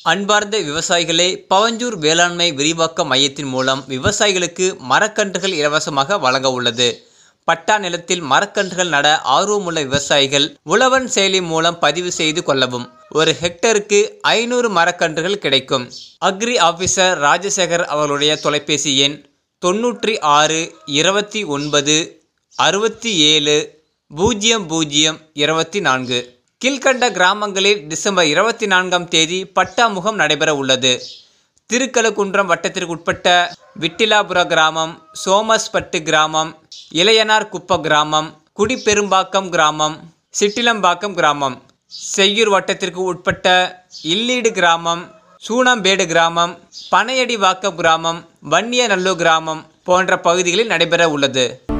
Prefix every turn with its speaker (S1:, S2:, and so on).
S1: அன்பார்ந்த விவசாயிகளே பவஞ்சூர் வேளாண்மை விரிவாக்க மையத்தின் மூலம் விவசாயிகளுக்கு மரக்கன்றுகள் இலவசமாக வழங்க உள்ளது பட்டா நிலத்தில் மரக்கன்றுகள் நட ஆர்வமுள்ள விவசாயிகள் உழவன் செயலி மூலம் பதிவு செய்து கொள்ளவும் ஒரு ஹெக்டருக்கு ஐநூறு மரக்கன்றுகள் கிடைக்கும் அக்ரி ஆபீசர் ராஜசேகர் அவர்களுடைய தொலைபேசி எண் தொண்ணூற்றி ஆறு இருபத்தி ஒன்பது அறுபத்தி ஏழு பூஜ்ஜியம் பூஜ்ஜியம் இருபத்தி நான்கு கீழ்கண்ட கிராமங்களில் டிசம்பர் இருபத்தி நான்காம் தேதி பட்டா முகாம் நடைபெற உள்ளது திருக்கழுக்குன்றம் வட்டத்திற்கு உட்பட்ட விட்டிலாபுர கிராமம் சோமஸ்பட்டு கிராமம் இளையனார் குப்ப கிராமம் குடிப்பெரும்பாக்கம் கிராமம் சிட்டிலம்பாக்கம் கிராமம் செய்யூர் வட்டத்திற்கு உட்பட்ட இல்லீடு கிராமம் சூனம்பேடு கிராமம் பனையடிவாக்கம் கிராமம் வன்னியநல்லூர் கிராமம் போன்ற பகுதிகளில் நடைபெற உள்ளது